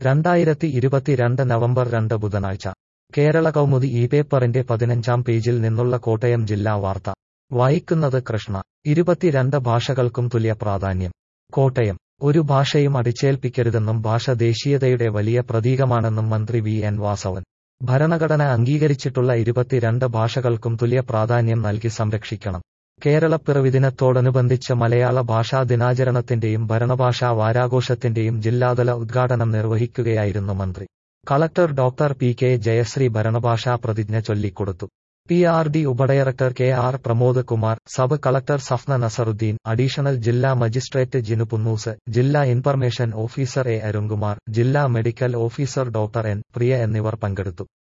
രണ്ടായിരത്തി ഇരുപത്തിരണ്ട് നവംബർ രണ്ട് ബുധനാഴ്ച കേരള കൗമുദി ഈ പേപ്പറിന്റെ പതിനഞ്ചാം പേജിൽ നിന്നുള്ള കോട്ടയം ജില്ലാ വാർത്ത വായിക്കുന്നത് കൃഷ്ണ ഇരുപത്തിരണ്ട് ഭാഷകൾക്കും തുല്യ പ്രാധാന്യം കോട്ടയം ഒരു ഭാഷയും അടിച്ചേൽപ്പിക്കരുതെന്നും ഭാഷ ദേശീയതയുടെ വലിയ പ്രതീകമാണെന്നും മന്ത്രി വി എൻ വാസവൻ ഭരണഘടന അംഗീകരിച്ചിട്ടുള്ള ഇരുപത്തിരണ്ട് ഭാഷകൾക്കും തുല്യ പ്രാധാന്യം നൽകി സംരക്ഷിക്കണം കേരളപ്പിറവി ദിനത്തോടനുബന്ധിച്ച് മലയാള ഭാഷാ ദിനാചരണത്തിന്റെയും ഭരണഭാഷാ വാരാഘോഷത്തിന്റെയും ജില്ലാതല ഉദ്ഘാടനം നിർവഹിക്കുകയായിരുന്നു മന്ത്രി collector doctor P K Jayasree ഭരണഭാഷാ പ്രതിജ്ഞ ചൊല്ലിക്കൊടുത്തു പി ആർ ഡി ഉപഡയറക്ടർ K R Pramod Kumar sub collector Safna Nasaruddin additional ജില്ലാ മജിസ്ട്രേറ്റ് ജിനു പുന്നൂസ് ജില്ലാ ഇൻഫർമേഷൻ ഓഫീസർ എ അരുൺകുമാർ ജില്ലാ medical officer doctor N Priya എന്നിവർ പങ്കെടുത്തു